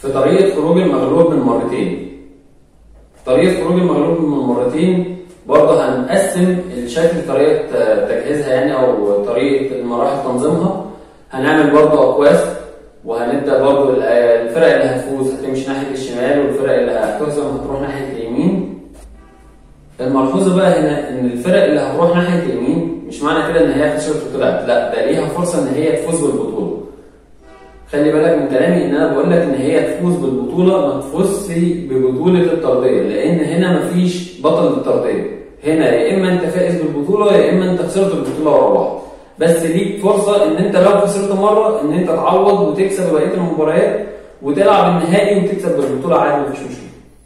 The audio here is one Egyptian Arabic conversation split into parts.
في طريقه خروج المغلوب من مرتين طريقه خروج المغلوب من مرتين برضه هنقسم الشكل طريقه تجهيزها يعني او طريقه مراحل تنظيمها هنعمل برضه اقواس وهنبدا برضه الفرق اللي هتفوز هتمشي ناحيه الشمال والفرق اللي هتهزم هتروح ناحيه اليمين الملحوظه بقى هنا ان الفرق اللي هتروح ناحيه اليمين مش معنى كده ان هي خسرت وطلعت لا ده ليها فرصه ان هي تفوز بالبطوله خلي بالك من كلامي ان انا بقول لك ان هي تفوز بالبطوله ما تفوزش ببطوله الطرديه لان هنا مفيش بطل للطرديه هنا يا اما انت فائز بالبطوله يا اما انت خسرت البطوله ورا بعض بس ليك فرصه ان انت لو خسرت مره ان انت تعوض وتكسب بقيه المباريات وتلعب النهائي وتكسب بالبطوله عادي مفيش مشكله.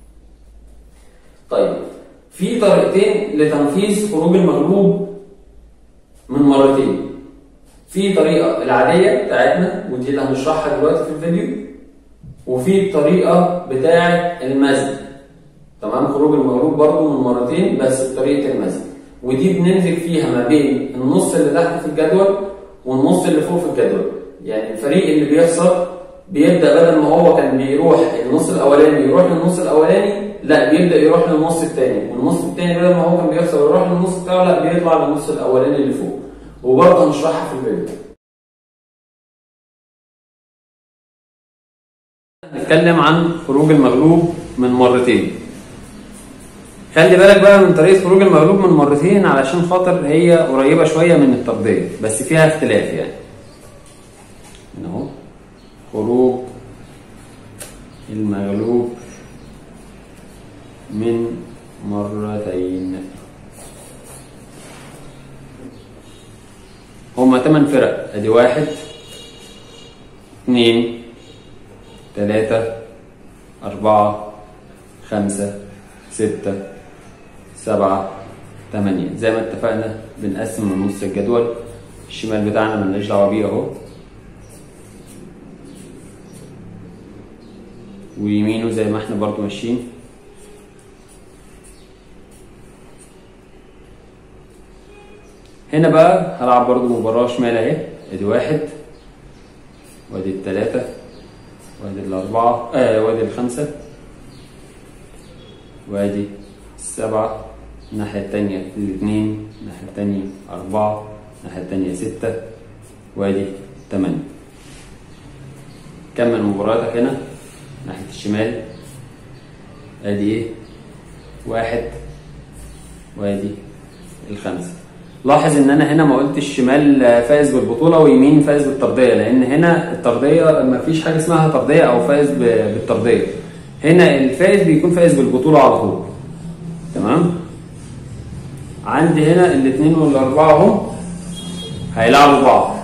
طيب في طريقتين لتنفيذ خروج المغلوب من مرتين. في طريقه العاديه بتاعتنا ودي اللي هنشرحها دلوقتي في الفيديو وفي الطريقه بتاعه المزن تمام خروج المغلوب برضو من مرتين بس بطريقه المزن ودي بنمزج فيها ما بين النص اللي تحت في الجدول والنص اللي فوق في الجدول يعني الفريق اللي بيخسر بيبدا بدل ما هو كان بيروح النص الاولاني يروح للنص الاولاني لا بيبدا يروح للنص الثاني والنص الثاني بدل ما هو كان بيخسر ويروح للنص بتاعه لا بيطلع للنص الاولاني اللي فوق وبرضه هنشرحها في الفيديو نتكلم عن خروج المغلوب من مرتين خلي بالك بقى من طريقه خروج المغلوب من مرتين علشان خاطر هي قريبه شويه من الطرديه بس فيها اختلاف يعني هنا اهو خروج المغلوب من مرتين هما تمن فرق ادي واحد اتنين تلاتة أربعة خمسة ستة سبعة تمانية زي ما اتفقنا بنقسم من نص الجدول الشمال بتاعنا ملناش دعوة بيه اهو ويمينه زي ما احنا برضو ماشيين هنا بقى هلعب برضو مباراة شمال اهي ادي واحد وادي التلاتة وادي الأربعة آه وادي الخمسة وادي السبعة الناحية التانية الاثنين الناحية التانية أربعة الناحية التانية ستة وادي تمانية كمل مباراتك هنا ناحية الشمال ادي ايه واحد وادي الخمسة لاحظ ان انا هنا ما قلتش شمال فائز بالبطولة ويمين فائز بالطردية لان هنا الطردية مفيش حاجة اسمها طردية او فائز بالطردية هنا الفائز بيكون فائز بالبطولة على طول تمام عندي هنا الاثنين والاربعة هم هيلعبوا بعض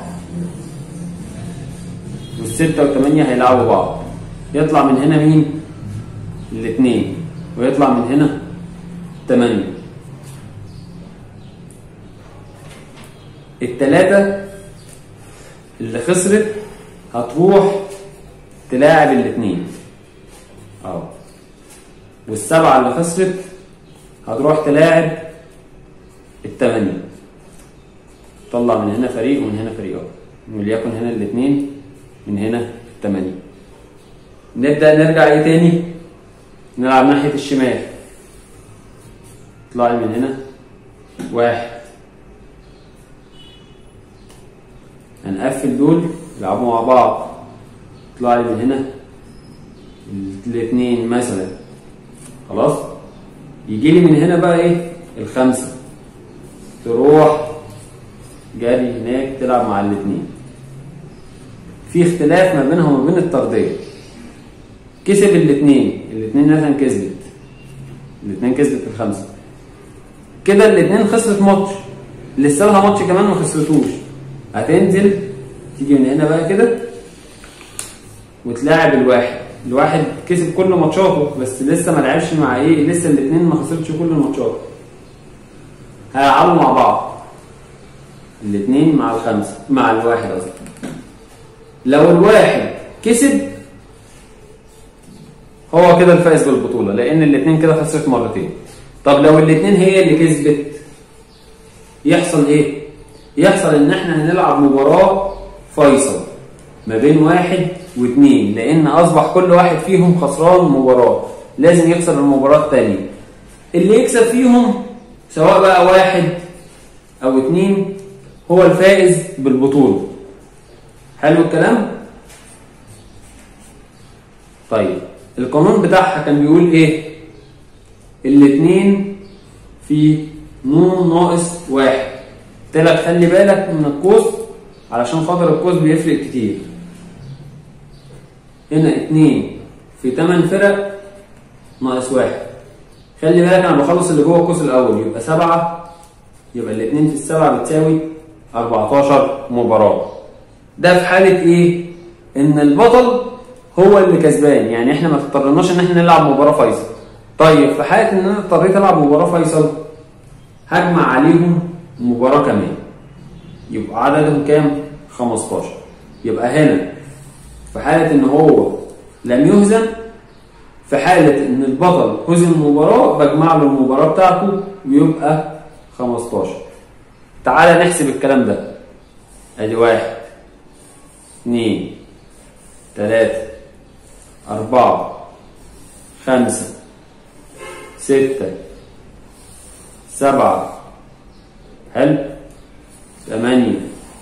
والستة والثمانية هيلعبوا بعض يطلع من هنا مين الاثنين ويطلع من هنا تمانية التلاتة اللي خسرت هتروح تلاعب الاثنين اهو والسبعة اللي خسرت هتروح تلاعب التمانية طلع من هنا فريق ومن هنا فريق اهو وليكن هنا الاثنين من هنا التمانية نبدأ نرجع ايه تاني نلعب ناحية الشمال طلع من هنا واحد هنقفل دول يلعبوا مع بعض يطلع لي من هنا الاثنين مثلا خلاص يجي لي من هنا بقى ايه الخمسه تروح جاري هناك تلعب مع الاثنين في اختلاف ما بينهم وما بين الطرديه كسب الاثنين الاثنين مثلا كسبت الاثنين كسبت الخمسه كده الاثنين خسرت ماتش لسه لها ماتش كمان ما خسرتوش هتنزل تيجي من هنا بقى كده وتلاعب الواحد الواحد كسب كل ماتشاته بس لسه ما لعبش مع ايه لسه الاثنين ما خسرتش كل الماتشات هيلعبوا مع بعض الاثنين مع الخمسه مع الواحد قصدي لو الواحد كسب هو كده الفائز بالبطوله لان الاثنين كده خسرت مرتين طب لو الاثنين هي اللي كسبت يحصل ايه يحصل ان احنا هنلعب مباراه فيصل ما بين واحد واثنين لان اصبح كل واحد فيهم خسران مباراه لازم يخسر المباراه الثانيه اللي يكسب فيهم سواء بقى واحد او اتنين هو الفائز بالبطوله حلو الكلام طيب القانون بتاعها كان بيقول ايه الاتنين في نون ناقص واحد قلت لك خلي بالك من القوس علشان خاطر القوس بيفرق كتير هنا اتنين في تمن فرق ناقص واحد خلي بالك انا بخلص اللي جوه القوس الاول يبقى سبعة يبقى الاتنين في السبعة بتساوي 14 مباراة ده في حالة ايه؟ ان البطل هو اللي كسبان يعني احنا ما اضطرناش ان احنا نلعب مباراة فيصل طيب في حالة ان انا اضطريت العب مباراة فيصل هجمع عليهم مباراة كمان يبقى عددهم كام؟ 15 يبقى هنا في حالة ان هو لم يهزم في حالة ان البطل هزم المباراة بجمع له المباراة بتاعته ويبقى 15 تعالى نحسب الكلام ده ادي واحد اثنين ثلاثة أربعة خمسة ستة سبعة حلو ثمانية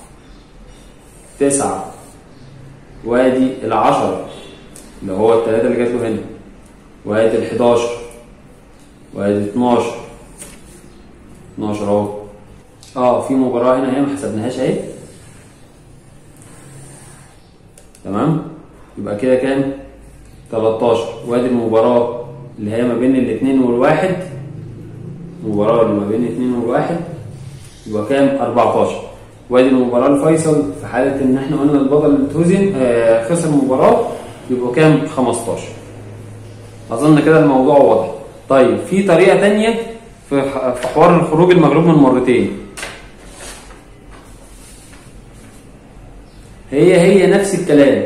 تسعة وادي العشرة اللي هو التلاتة اللي جات له هنا وادي الحداشر وادي اتناشر اتناشر اهو اه في مباراة هنا هي ما حسبناهاش اهي تمام يبقى كده كام 13 وادي المباراة اللي هي ما بين الاثنين والواحد المباراة اللي ما بين الاثنين والواحد يبقى كام 14 وادي المباراة الفيصل في حالة ان احنا قلنا البطل اللي اتهزم آه خسر المباراة يبقى كام 15 اظن كده الموضوع واضح طيب في طريقة تانية في ح- في حوار الخروج المغلوب من مرتين هي هي نفس الكلام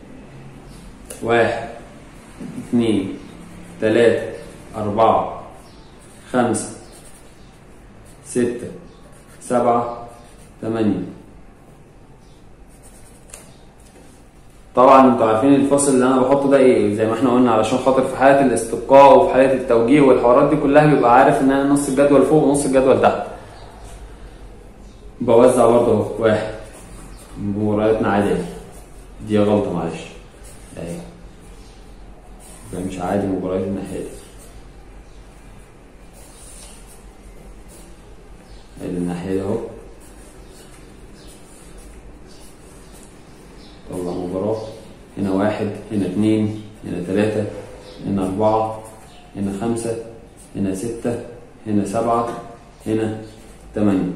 واحد اثنين ثلاثة أربعة خمسة ستة سبعة ثمانية طبعا انتوا عارفين الفصل اللي انا بحطه ده ايه زي ما احنا قلنا علشان خاطر في حاله الاستبقاء وفي حاله التوجيه والحوارات دي كلها بيبقى عارف ان انا نص الجدول فوق ونص الجدول تحت بوزع برضه اهو واحد مبارياتنا عادي دي غلطه معلش اهي يبقى مش عادي مباريات الناحيه دي ادي الناحيه دي اهو طلع مباراة هنا واحد هنا اتنين هنا تلاتة هنا أربعة هنا خمسة هنا ستة هنا سبعة هنا تمانية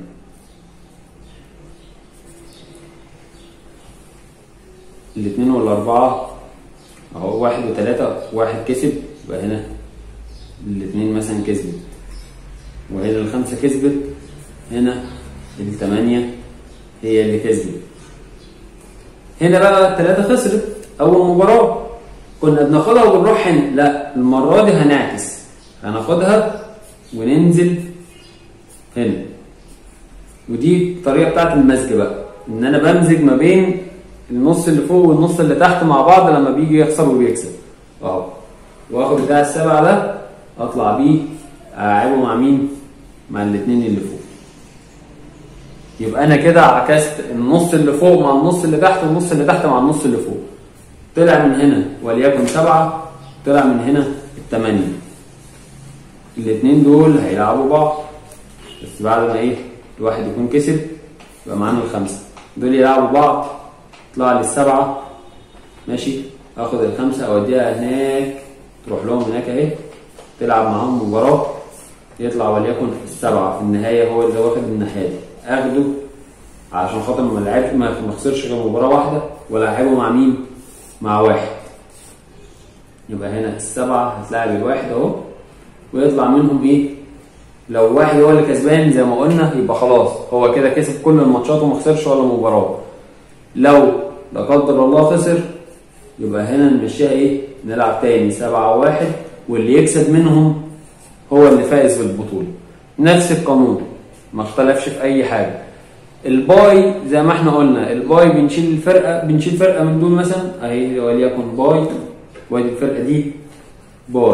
الاتنين والأربعة أهو واحد وتلاتة واحد كسب يبقى هنا الاتنين مثلا كسبت وهنا الخمسة كسبت هنا التمانية هي اللي كسبت هنا بقى الثلاثة خسرت أول مباراة كنا بناخدها وبنروح هنا لا المرة دي هنعكس هناخدها وننزل هنا ودي الطريقة بتاعت المزج بقى إن أنا بمزج ما بين النص اللي فوق والنص اللي تحت مع بعض لما بيجي يخسر وبيكسب أهو واخد بتاع السبعة ده أطلع بيه ألعبه مع مين؟ مع الاتنين اللي فوق يبقى انا كده عكست النص اللي فوق مع النص اللي تحت والنص اللي تحت مع النص اللي فوق طلع من هنا وليكن سبعة طلع من هنا التمانية الاتنين دول هيلعبوا بعض بس بعد ما ايه الواحد يكون كسب يبقى معانا الخمسة دول يلعبوا بعض يطلع لي السبعة ماشي اخد الخمسة اوديها هناك تروح لهم هناك اهي تلعب معاهم مباراة يطلع وليكن السبعة في النهاية هو اللي واخد الناحية دي اخده عشان خاطر ما لعبش ما ما خسرش غير مباراة واحدة ولاعبه مع مين؟ مع واحد يبقى هنا السبعة هتلاعب الواحد اهو ويطلع منهم ايه؟ لو واحد هو اللي كسبان زي ما قلنا يبقى خلاص هو كده كسب كل الماتشات وما خسرش ولا مباراة لو لا قدر الله خسر يبقى هنا نمشيها ايه؟ نلعب تاني سبعة واحد واللي يكسب منهم هو اللي فائز بالبطولة نفس القانون ما اختلفش في اي حاجة الباي زي ما احنا قلنا الباي بنشيل الفرقه بنشيل فرقه من دول مثلا اهي وليكن باي وادي الفرقه دي باي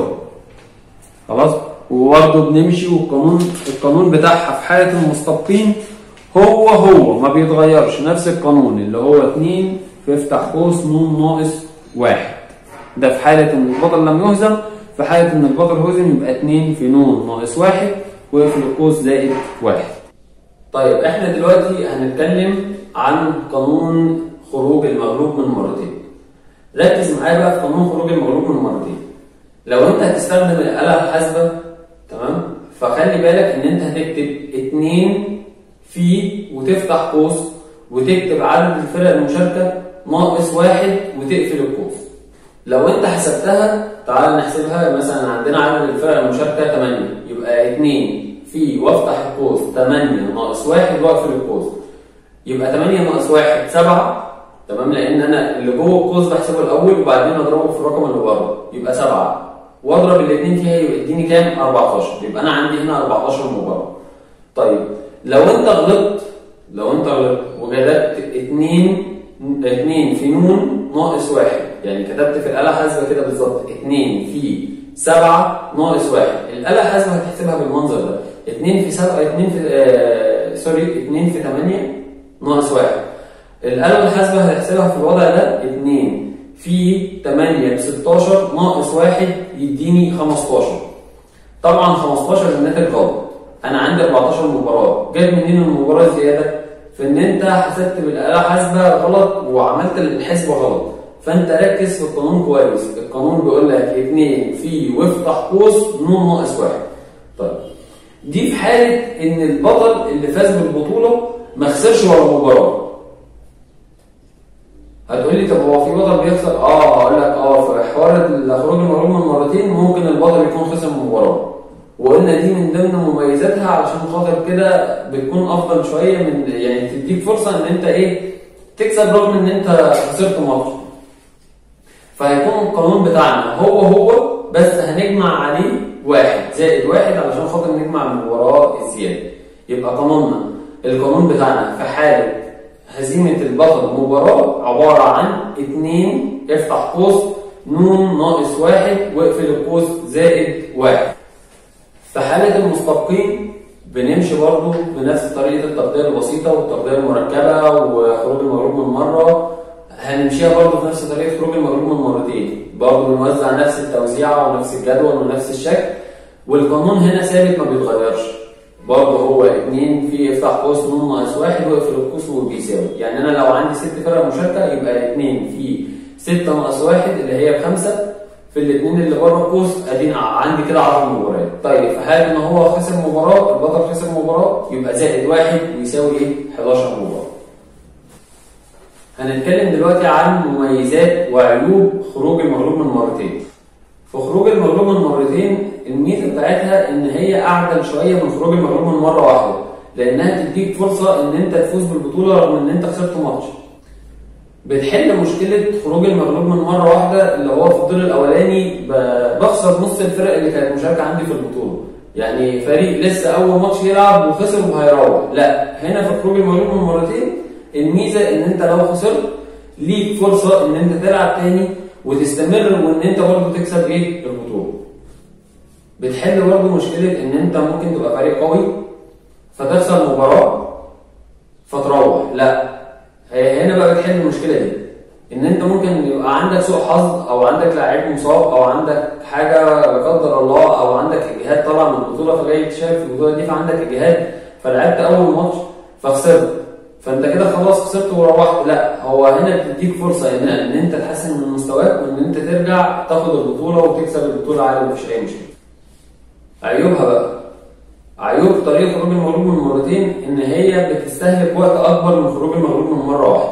خلاص وبرضه بنمشي والقانون القانون بتاعها في حاله المستبقين هو هو ما بيتغيرش نفس القانون اللي هو 2 في افتح قوس ن ناقص 1 ده في حاله ان البطل لم يهزم في حاله ان البطل هزم يبقى 2 في ن ناقص 1 واقفل القوس زائد 1 طيب احنا دلوقتي هنتكلم عن قانون خروج المغلوب من مرتين ركز معايا بقى في قانون خروج المغلوب من مرتين لو انت هتستخدم الآلة الحاسبة تمام فخلي بالك ان انت هتكتب 2 في وتفتح قوس وتكتب عدد الفرق المشاركة ناقص واحد وتقفل القوس لو انت حسبتها تعال نحسبها مثلا عندنا عدد الفرق المشاركة 8 يبقى 2 في وافتح القوس 8 ناقص 1 واقفل القوس يبقى 8 ناقص 1 7 تمام لان انا اللي جوه القوس بحسبه الاول وبعدين اضربه في الرقم اللي بره يبقى 7 واضرب الاثنين فيها يبقى يديني كام 14 يبقى انا عندي هنا 14 مباراه طيب لو انت غلطت لو انت غلطت وكتبت 2 2 في نون ناقص 1 يعني كتبت في الاله حاسبه كده بالظبط 2 في 7 ناقص 1 الاله حاسبه هتحسبها بالمنظر ده 2 في 7 2 في آه سوري 2 في 8 ناقص 1 الآلة الحاسبة هتحسبها في الوضع ده 2 في 8 16 ناقص 1 يديني 15 طبعا 15 الناتج غلط انا عندي 14 مباراة جت منين المباراة الزيادة؟ في ان انت حسبت بالآلة الحاسبة غلط وعملت الحسبة غلط فانت ركز في القانون كويس القانون بيقول لك 2 في وافتح قوس نون ناقص 1 طيب دي في حالة ان البطل اللي فاز بالبطولة ما خسرش ولا مباراة هتقول لي طب هو في بطل بيخسر؟ اه اقول لك اه في حوار الخروج المغلوب من مرتين ممكن البطل يكون خسر مباراه وقلنا دي من ضمن مميزاتها علشان خاطر كده بتكون افضل شويه من يعني تديك فرصه ان انت ايه تكسب رغم ان انت خسرت ماتش فهيكون القانون بتاعنا هو هو بس هنجمع عليه واحد زائد واحد علشان خاطر نجمع المباراه الزياده يبقى قانوننا القانون بتاعنا في حاله هزيمة البطل مباراة عبارة عن اتنين افتح قوس نون ناقص واحد واقفل القوس زائد واحد. في حالة المستبقين بنمشي برضو بنفس طريقة التغطية البسيطة والتغطية المركبة وخروج المغلوب من مرة هنمشيها برضو بنفس طريقة خروج المغلوب من مرتين برضو بنوزع نفس التوزيعة ونفس الجدول ونفس الشكل والقانون هنا ثابت ما بيتغيرش برضه هو 2 في افتح قوس ن ناقص 1 واقفل القوس وبيساوي يعني انا لو عندي ست فرق مشاركه يبقى 2 في 6 ناقص 1 اللي هي 5 في الاثنين اللي بره القوس ادينا عندي كده 10 مباريات طيب في حاله ان هو خسر مباراه البطل خسر مباراه يبقى زائد 1 ويساوي ايه 11 مباراه هنتكلم دلوقتي عن مميزات وعيوب خروج المغلوب من مرتين في خروج المغلوب من مرتين الميزه بتاعتها ان هي اعدل شويه من خروج المغلوب من مره واحده لانها تديك فرصه ان انت تفوز بالبطوله رغم ان انت خسرت ماتش بتحل مشكله خروج المغلوب من مره واحده اللي هو في الدور الاولاني بخسر نص الفرق اللي كانت مشاركه عندي في البطوله يعني فريق لسه اول ماتش يلعب وخسر وهيروح لا هنا في خروج المغلوب من مرتين الميزه ان انت لو خسرت ليك فرصه ان انت تلعب تاني وتستمر وان انت برضه تكسب ايه البطوله بتحل برضه مشكله ان انت ممكن تبقى فريق قوي فتخسر مباراه فتروح لا هي هنا بقى بتحل المشكله دي ان انت ممكن يبقى عندك سوء حظ او عندك لاعب مصاب او عندك حاجه لا قدر الله او عندك اجهاد طالع من البطوله فجاي تشارك في البطوله دي فعندك اجهاد فلعبت اول ماتش فخسرت فانت كده خلاص خسرت وروحت لا هو هنا بتديك فرصه ان, إن انت تحسن من مستواك وان انت ترجع تاخد البطوله وتكسب البطوله عادي مفيش اي مشكله. عيوبها بقى عيوب طريقه خروج المغلوب من مرتين ان هي بتستهلك وقت اكبر من خروج المغلوب من مره واحده.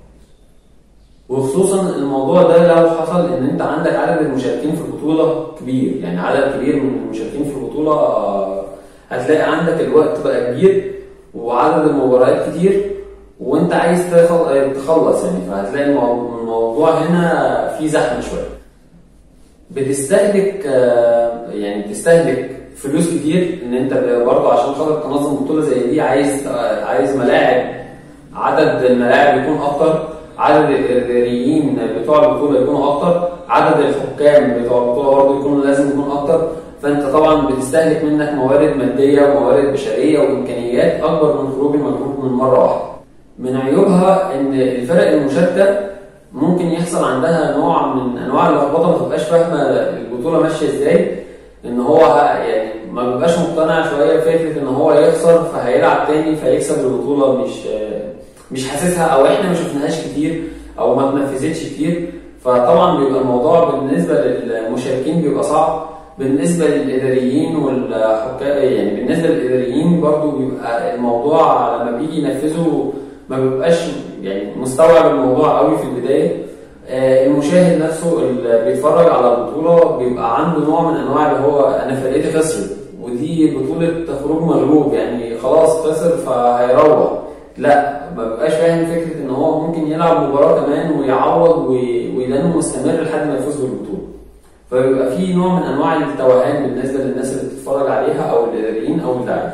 وخصوصا الموضوع ده لو حصل ان انت عندك عدد المشاركين في البطوله كبير يعني عدد كبير من المشاركين في البطوله هتلاقي عندك الوقت بقى كبير وعدد المباريات كتير وانت عايز تخلص يعني فهتلاقي الموضوع هنا فيه زحمه شويه بتستهلك يعني بتستهلك فلوس كتير ان انت برضه عشان خاطر تنظم بطوله زي دي عايز عايز ملاعب عدد الملاعب يكون اكتر عدد الاداريين بتوع البطوله يكونوا اكتر عدد الحكام بتوع البطوله برضه يكونوا لازم يكون اكتر فانت طبعا بتستهلك منك موارد ماديه وموارد بشريه وامكانيات اكبر من خروج المجهود من مره واحده من عيوبها ان الفرق المشاركه ممكن يحصل عندها نوع من انواع اللخبطه ما تبقاش فاهمه البطوله ماشيه ازاي ان هو ه- يعني ما بيبقاش مقتنع شويه بفكره ان هو يخسر فهيلعب تاني فيكسب البطوله مش مش حاسسها او احنا ما شفناهاش كتير او ما اتنفذتش كتير فطبعا بيبقى الموضوع بالنسبه للمشاركين بيبقى صعب بالنسبه للاداريين والحكام يعني بالنسبه للاداريين برضو بيبقى الموضوع لما بيجي ينفذوا ما بيبقاش يعني مستوعب الموضوع قوي في البدايه آه، المشاهد نفسه اللي بيتفرج على البطوله بيبقى عنده نوع من انواع اللي هو انا فرقتي خسرت ودي بطوله خروج مغلوب يعني خلاص خسر فهيروح لا ما بيبقاش فاهم فكره ان هو ممكن يلعب مباراه كمان ويعوض وي- ويدانه مستمر لحد ما يفوز بالبطوله فبيبقى في نوع من انواع التوهان بالنسبه للناس اللي بتتفرج عليها او الاداريين او اللاعبين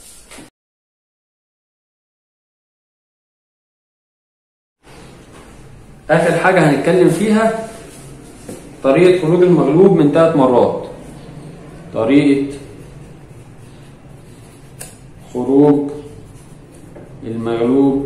اخر حاجه هنتكلم فيها طريقه خروج المغلوب من ثلاث مرات طريقه خروج المغلوب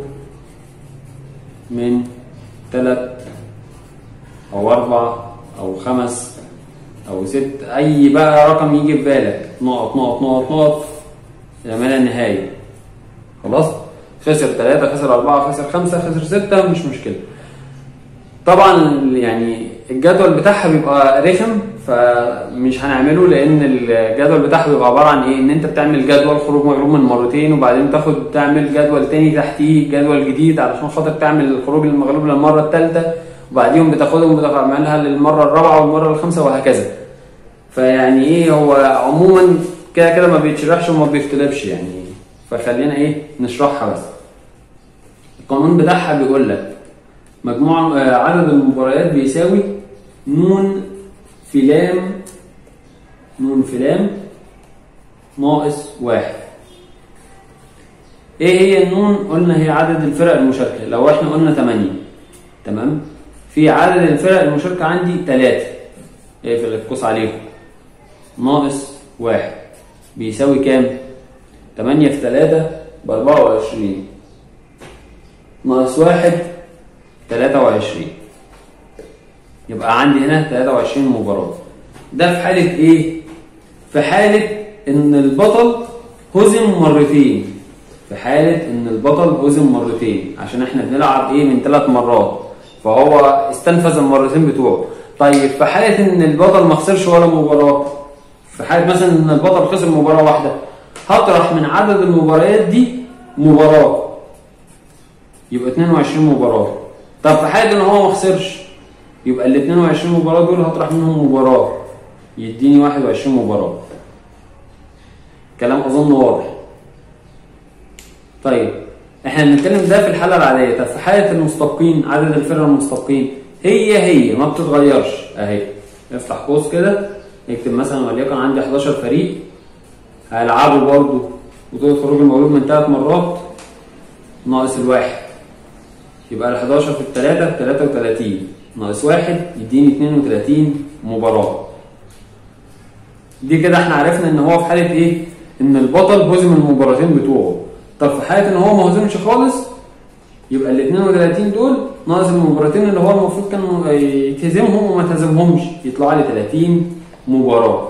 من ثلاث او اربع او خمس او ست اي بقى رقم يجي في بالك نقط نقط نقط نقط الى ما لا نهايه خلاص خسر ثلاثة خسر أربعة خسر خمسة خسر ستة مش مشكلة طبعا يعني الجدول بتاعها بيبقى رخم فمش هنعمله لان الجدول بتاعها بيبقى عباره عن ايه ان انت بتعمل جدول خروج مغلوب من مرتين وبعدين تاخد تعمل جدول تاني تحتيه جدول جديد علشان خاطر تعمل الخروج المغلوب للمره الثالثه وبعديهم بتاخدهم بتعملها للمره الرابعه والمره الخامسه وهكذا فيعني ايه هو عموما كده كده ما بيتشرحش وما بيختلفش يعني فخلينا ايه نشرحها بس القانون بتاعها بيقول لك مجموع آه، عدد المباريات بيساوي نون في لام نون في لام ناقص واحد ايه هي النون قلنا هي عدد الفرق المشاركة لو احنا قلنا 8 تمام في عدد الفرق المشاركة عندي 3 اقفل القوس عليهم ناقص واحد بيساوي كام 8 في 3 ب 24 ناقص واحد 23 يبقى عندي هنا 23 مباراة ده في حالة ايه؟ في حالة ان البطل هزم مرتين في حالة ان البطل هزم مرتين عشان احنا بنلعب ايه من ثلاث مرات فهو استنفذ المرتين بتوعه طيب في حالة ان البطل ما خسرش ولا مباراة في حالة مثلا ان البطل خسر مباراة واحدة هطرح من عدد المباريات دي مباراة يبقى 22 مباراة طب في حالة ان هو ما خسرش يبقى ال 22 مباراة دول هطرح منهم مباراة يديني 21 مباراة كلام اظن واضح طيب احنا بنتكلم ده في الحالة العادية طب في حالة المستبقين عدد الفرق المستبقين هي هي ما بتتغيرش اهي افتح قوس كده نكتب مثلا وليكن عندي 11 فريق هيلعبوا برضه بطولة خروج المغلوب من ثلاث مرات ناقص الواحد يبقى ال 11 في الثلاثة ب 33 ناقص واحد يديني 32 مباراة دي كده احنا عرفنا ان هو في حالة ايه؟ ان البطل هزم المباراتين بتوعه طب في حالة ان هو ما هزمش خالص يبقى ال 32 دول ناقص المباراتين اللي هو المفروض كان يتهزمهم وما تهزمهمش يطلع لي 30 مباراة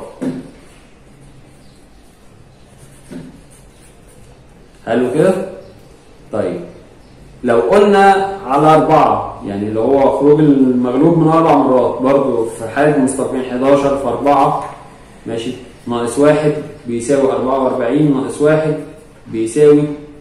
حلو كده؟ طيب لو قلنا على أربعة يعني اللي هو خروج المغلوب من أربع مرات برضو في حالة مستقيم 11 في 4 ماشي ناقص واحد بيساوي 44 ناقص واحد بيساوي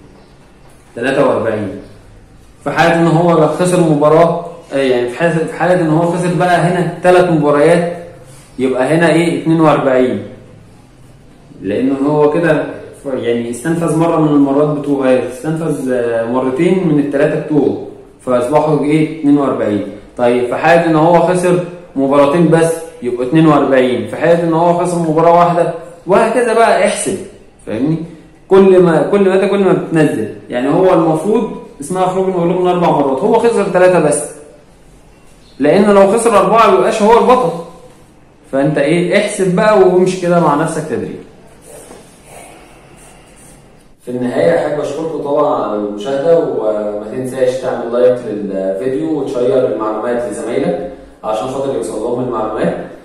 43 في حالة إن هو خسر مباراة آه يعني في حالة في حالة إن هو خسر بقى هنا ثلاث مباريات يبقى هنا إيه 42 لأنه هو كده يعني استنفذ مره من المرات بتوعه استنفذ مرتين من الثلاثه بتوعه فاصبحوا ايه 42 طيب في حاله ان هو خسر مباراتين بس يبقى 42 في حاله ان هو خسر مباراه واحده وهكذا بقى احسب فاهمني كل ما كل ما كل ما بتنزل يعني هو المفروض اسمها خروج المغلوب من اربع مرات هو خسر ثلاثه بس لان لو خسر اربعه ما يبقاش هو البطل فانت ايه احسب بقى وامشي كده مع نفسك تدريب في النهاية أحب أشكركم طبعا على المشاهدة وما تنساش تعمل لايك للفيديو وتشير المعلومات لزمايلك عشان خاطر يوصل لهم المعلومات